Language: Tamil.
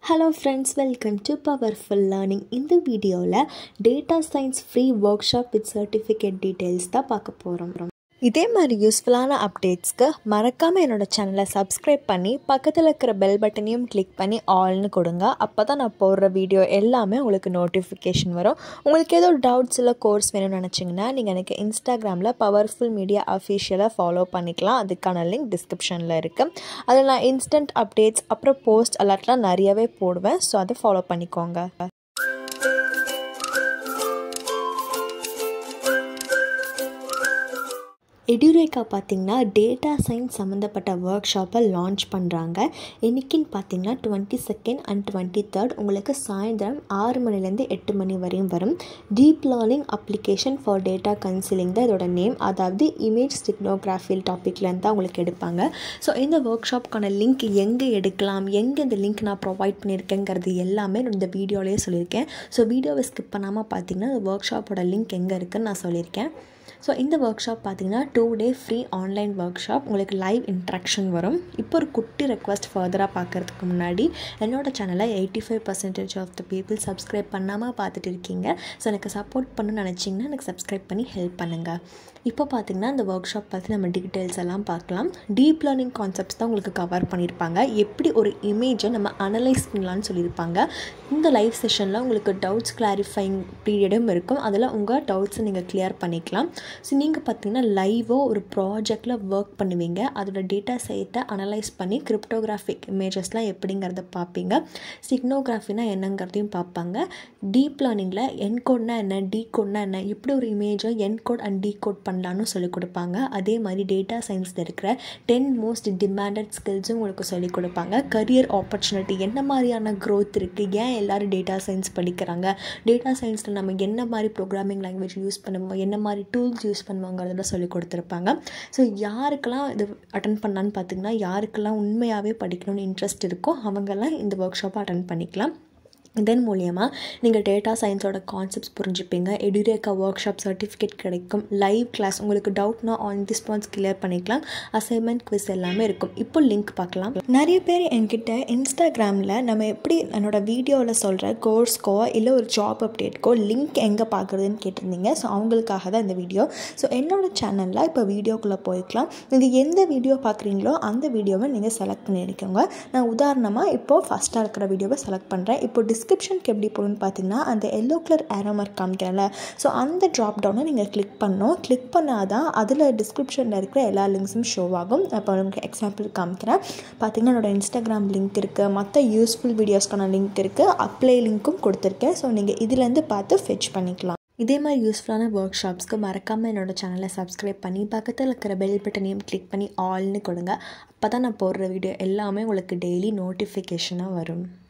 hello friends welcome to powerful learning இந்த வீடியோவில் data science free workshop with certificate details தான் பார்க்க போகிறோம் இதே மாதிரி யூஸ்ஃபுல்லான அப்டேட்ஸ்க்கு மறக்காமல் என்னோடய சேனலை சப்ஸ்கிரைப் பண்ணி பக்கத்தில் இருக்கிற பெல் பட்டனையும் கிளிக் பண்ணி ஆல்னு கொடுங்க அப்போ தான் நான் போடுற வீடியோ எல்லாமே உங்களுக்கு நோட்டிஃபிகேஷன் வரும் உங்களுக்கு ஏதோ டவுட்ஸ் இல்லை கோர்ஸ் வேணும்னு நினச்சிங்கன்னா நீங்கள் எனக்கு இன்ஸ்டாகிராமில் பவர்ஃபுல் மீடியா அஃபீஷியலாக ஃபாலோ பண்ணிக்கலாம் அதுக்கான லிங்க் டிஸ்கிரிப்ஷனில் இருக்குது அதில் நான் இன்ஸ்டன்ட் அப்டேட்ஸ் அப்புறம் போஸ்ட் அலர்ட்லாம் நிறையவே போடுவேன் ஸோ அதை ஃபாலோ பண்ணிக்கோங்க எடுரேக்கா பார்த்திங்கன்னா டேட்டா சயின்ஸ் சம்மந்தப்பட்ட ஒர்க் ஷாப்பை லான்ச் பண்ணுறாங்க என்றைக்கின்னு பார்த்தீங்கன்னா twenty second and twenty third உங்களுக்கு சாயந்தரம் ஆறு மணிலேருந்து எட்டு மணி வரையும் வரும் deep learning application for data counselling தான் இதோட நேம் அதாவது இமேஜ் சிக்னோகிராஃபி டாப்பிக்லேருந்து தான் உங்களுக்கு எடுப்பாங்க ஸோ இந்த ஒர்க் ஷாப்க்கான லிங்க் எங்கே எடுக்கலாம் எங்கே இந்த லிங்க் நான் ப்ரொவைட் பண்ணியிருக்கேங்கிறது எல்லாமே நான் இந்த வீடியோலேயே சொல்லியிருக்கேன் ஸோ வீடியோவை ஸ்கிப் பண்ணாமல் பார்த்தீங்கன்னா இந்த ஒர்க் ஷாப்போட லிங்க் எங்கே இருக்குன்னு நான் சொல்லியிருக்கேன் ஸோ இந்த ஒர்க் ஷாப் பார்த்தீங்கன்னா two day free online workshop உங்களுக்கு லைவ் இன்ட்ராக்ஷன் வரும் இப்போ ஒரு குட்டி ரெக்வஸ்ட் ஃபர்தராக பார்க்குறதுக்கு முன்னாடி என்னோட சேனலை eighty five percentage of the people subscribe பண்ணாமல் பார்த்துட்டு இருக்கீங்க ஸோ எனக்கு சப்போர்ட் பண்ணணும்னு நினச்சிங்கன்னா எனக்கு சப்ஸ்கிரைப் பண்ணி ஹெல்ப் பண்ணுங்கள் இப்போ பார்த்தீங்கன்னா இந்த ஒர்க் ஷாப் பற்றி நம்ம டீட்டெயில்ஸ் எல்லாம் பார்க்கலாம் டீப் லேர்னிங் கான்செப்ட்ஸ் தான் உங்களுக்கு கவர் பண்ணியிருப்பாங்க எப்படி ஒரு இமேஜை நம்ம அனலைஸ் பண்ணலான்னு சொல்லியிருப்பாங்க இந்த லைவ் செஷனில் உங்களுக்கு டவுட்ஸ் கிளாரிஃபைங் பீரியடும் இருக்கும் அதில் உங்கள் டவுட்ஸை நீங்கள் கிளியர் பண்ணிக்கலாம் ஸோ நீங்கள் பார்த்தீங்கன்னா லைவாக ஒரு ப்ராஜெக்டில் ஒர்க் பண்ணுவீங்க அதோட டேட்டா செட்டை அனலைஸ் பண்ணி கிரிப்டோகிராஃபிக் இமேஜஸ்லாம் எப்படிங்கிறத பார்ப்பீங்க சிக்னோகிராஃபினா என்னங்கிறதையும் பார்ப்பாங்க டீப் லேர்னிங்கில் என் கோட்னா என்ன டி கோட்னா என்ன எப்படி ஒரு இமேஜை encode and decode பண்ணலான்னு சொல்லிக் கொடுப்பாங்க அதே மாதிரி டேட்டா சயின்ஸில் இருக்கிற டென் மோஸ்ட் டிமாண்டட் ஸ்கில்ஸும் உங்களுக்கு சொல்லிக் கொடுப்பாங்க கரியர் ஆப்பர்ச்சுனிட்டி என்ன மாதிரியான க்ரோத் இருக்குது ஏன் எல்லோரும் டேட்டா சயின்ஸ் படிக்கிறாங்க டேட்டா சயின்ஸில் நம்ம என்ன மாதிரி ப்ரோக்ராமிங் லாங்குவேஜ் யூஸ் பண்ணுவோம் என்ன மாதிரி டூல்ஸ் யூஸ் பண்ணுவாங்கிறதுல சொல்லி கொடுத்துருப்பாங்க ஸோ யாருக்கெல்லாம் இது அட்டன் பண்ணலான்னு பார்த்தீங்கன்னா யாருக்கெல்லாம் உண்மையாகவே படிக்கணும்னு இன்ட்ரெஸ்ட் இருக்கோ அவங்கெல்லாம் இந்த ஒர்க் ஷாப்பை அட்டன் பண்ணிக்கலாம் இதன் மூலியமாக நீங்கள் டேட்டா சயின்ஸோட கான்செப்ட்ஸ் புரிஞ்சுப்பீங்க எடுரேக்கா ஒர்க் ஷாப் சர்டிஃபிகேட் கிடைக்கும் லைவ் கிளாஸ் உங்களுக்கு டவுட்னா ஆன் தி ஸ்பான்ஸ் கிளியர் பண்ணிக்கலாம் அசைன்மெண்ட் குவிஸ் எல்லாமே இருக்கும் இப்போ லிங்க் பார்க்கலாம் நிறைய பேர் என்கிட்ட இன்ஸ்டாகிராமில் நம்ம எப்படி என்னோட வீடியோவில் சொல்கிற கோர்ஸ்க்கோ இல்லை ஒரு ஜாப் அப்டேட்க்கோ லிங்க் எங்கே பார்க்குறதுன்னு கேட்டிருந்தீங்க ஸோ அவங்களுக்காக தான் இந்த வீடியோ ஸோ என்னோடய சேனலில் இப்போ வீடியோக்குள்ளே போய்க்கலாம் நீங்கள் எந்த வீடியோ பார்க்குறீங்களோ அந்த வீடியோவை நீங்கள் செலக்ட் பண்ணியிருக்கோங்க நான் உதாரணமாக இப்போது ஃபஸ்ட்டாக இருக்கிற வீடியோவை செலக்ட் பண்ணுறேன் இப்போ டிஸ் டிஸ்கிரிப்ஷனுக்கு எப்படி போகணும்னு பார்த்தீங்கன்னா அந்த எல்லோ கலர் ஏரோ மார்க் காமிக்கிறல ஸோ அந்த ட்ராப் டவுனை நீங்கள் கிளிக் பண்ணணும் கிளிக் பண்ணால் தான் அதில் டிஸ்கிரிப்ஷனில் இருக்கிற எல்லா லிங்க்ஸும் ஷோ ஆகும் இப்போ உங்களுக்கு எக்ஸாம்பிள் காமிக்கிறேன் பார்த்தீங்கன்னா என்னோடய இன்ஸ்டாகிராம் லிங்க் இருக்குது மற்ற யூஸ்ஃபுல் வீடியோஸ்க்கான லிங்க் இருக்குது அப்ளை லிங்க்கும் கொடுத்துருக்கேன் ஸோ நீங்கள் இதுலேருந்து பார்த்து ஃபெச் பண்ணிக்கலாம் இதே மாதிரி யூஸ்ஃபுல்லான ஒர்க் ஷாப்ஸ்க்கு மறக்காமல் என்னோடய சேனலை சப்ஸ்கிரைப் பண்ணி பக்கத்தில் இருக்கிற பெல் பட்டனையும் கிளிக் பண்ணி ஆல்னு கொடுங்க அப்போ தான் நான் போடுற வீடியோ எல்லாமே உங்களுக்கு டெய்லி நோட்டிஃபிகேஷனாக வரும்